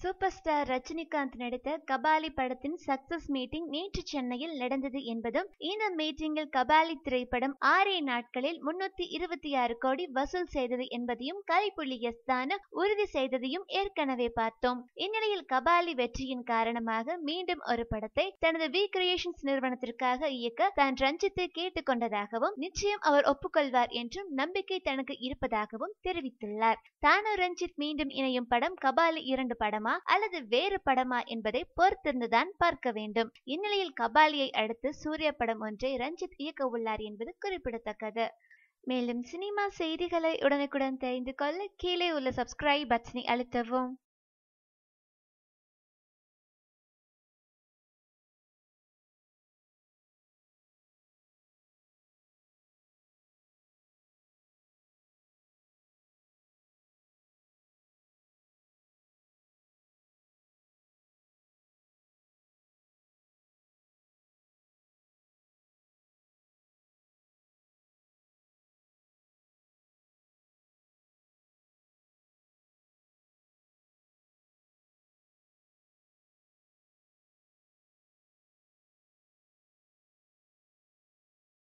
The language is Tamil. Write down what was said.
சூப்பர் ஸ்டார் ரஜினிகாந்த் நடித்த கபாலி படத்தின் சக்சஸ் மீட்டிங் நேற்று சென்னையில் நடந்தது என்பதும் இந்த மீட்டிங்கில் கபாலி திரைப்படம் ஆறே நாட்களில் முன்னூத்தி இருபத்தி ஆறு கோடி வசூல் செய்தது என்பதையும் கலைப்புள்ளி எஸ் தானு உறுதி செய்ததையும் ஏற்கனவே பார்த்தோம் இந்நிலையில் கபாலி வெற்றியின் காரணமாக மீண்டும் ஒரு படத்தை தனது வி கிரியேஷன்ஸ் நிறுவனத்திற்காக இயக்க தான் ரஞ்சித்தை கேட்டுக்கொண்டதாகவும் நிச்சயம் அவர் ஒப்புக்கொள்வார் என்றும் நம்பிக்கை தனக்கு இருப்பதாகவும் தெரிவித்துள்ளார் தானு ரஞ்சித் மீண்டும் இணையும் படம் கபாலி இரண்டு படமா அல்லது வேறு படமா என்பதை பொறுத்திருந்துதான் பார்க்க வேண்டும் இந்நிலையில் கபாலியை அடுத்து சூர்யா படம் ஒன்றை ரஞ்சித் இயக்க உள்ளார் என்பது குறிப்பிடத்தக்கது மேலும் சினிமா செய்திகளை உடனுக்குடன் தெரிந்து கொள்ள கீழே உள்ள சப்ஸ்கிரைப் பட்டனை அழுத்தவும்